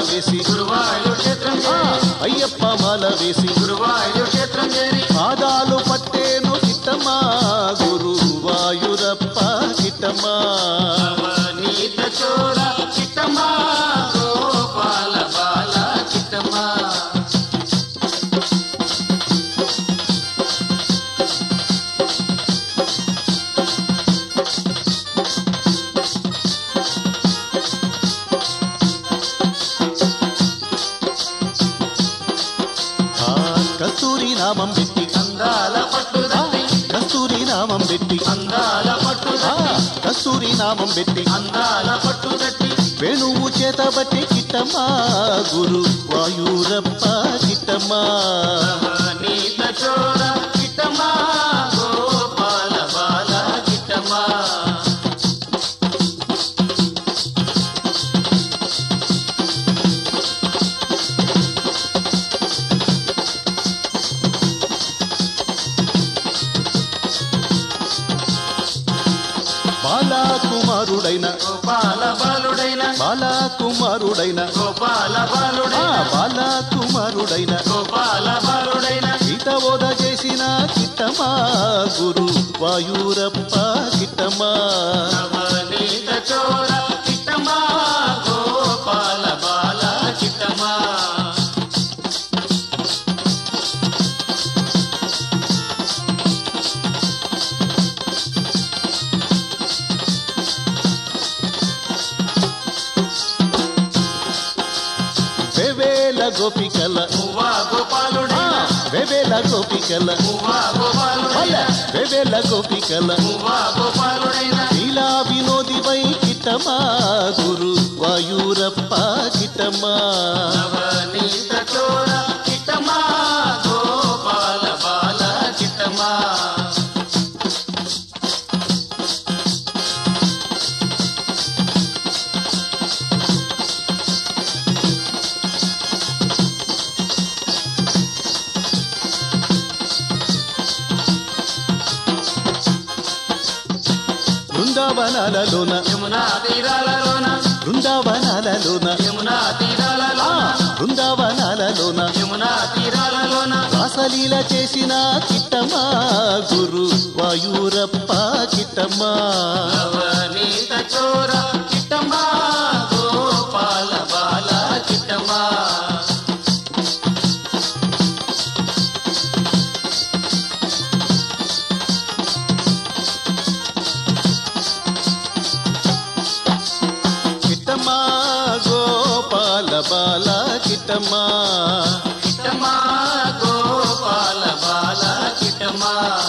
వేసి గురువాయూర్ క్షేత్రం ఆ, చేరి అయ్యప్ప మాల వేసి గురువాయూర్ క్షేత్రం చేరి పాదాలు పట్టేను కిట్టమా గురువాయురప్ప కిట్టమా నవనీత చోర చిట్టమ్మా గోపాల బాల చిట్టమ్మా ఆ, కస్తూరి నామం పెట్టి అందాల పట్టు ఆ, కస్తూరి నామం పెట్టి అందాల పట్టు ఆ, కస్తూరి నామం పెట్టి అందాల పట్టు తట్టి వేణువు చేత బట్టి కిట్టమా గురు వాయురప్ప కిట్టమా నవనీత చోర చిట్టమ్మా గోపాల బాల చిట్టమ్మా బాలాకుమారుడైన గోపాల బాలుడైన బాలాకుమారుడైన గోపాల ఆ బాలుడైన బాలాకుమారుడైన గోపాల బాలుడైన గీతబోధ చేసిన కిట్టమా గురు వాయురప్ప కిట్టమా నవనీత చోర చిట్టమ్మా గోపాల బాల చిట్టమ్మా వెవేల గోపికల మువ్వా ఆ, గోపాలుడైన వెవేల గోపికల మువ్వా గోపాలుడైన వల్ల వెవేల గోపికల మువ్వా గోపాలుడైన లీలా వినోది వై కిట్టమా గురు వాయురప్ప కిట్టమా నవనీత చోర చిట్టమ్మా గోపాల బాల చిట్టమ్మా బృందావనాలలోన యమునా తీరాలలోన బృందావనాలలోన యమునా ఆ, తీరాలలోన బృందావనాలలోన యమునా తీరాలలోన రాసలీల చేసిన కిట్టమా గురు వాయురప్ప కిట్టమా నవనీత చోర చిట్టమ్మా గోపాల బాల చిట్టమ్మా కిట్టమా గోపాల బాల కిట్టమా చిట్టమ్మా గోపాల బాల చిట్టమ్మా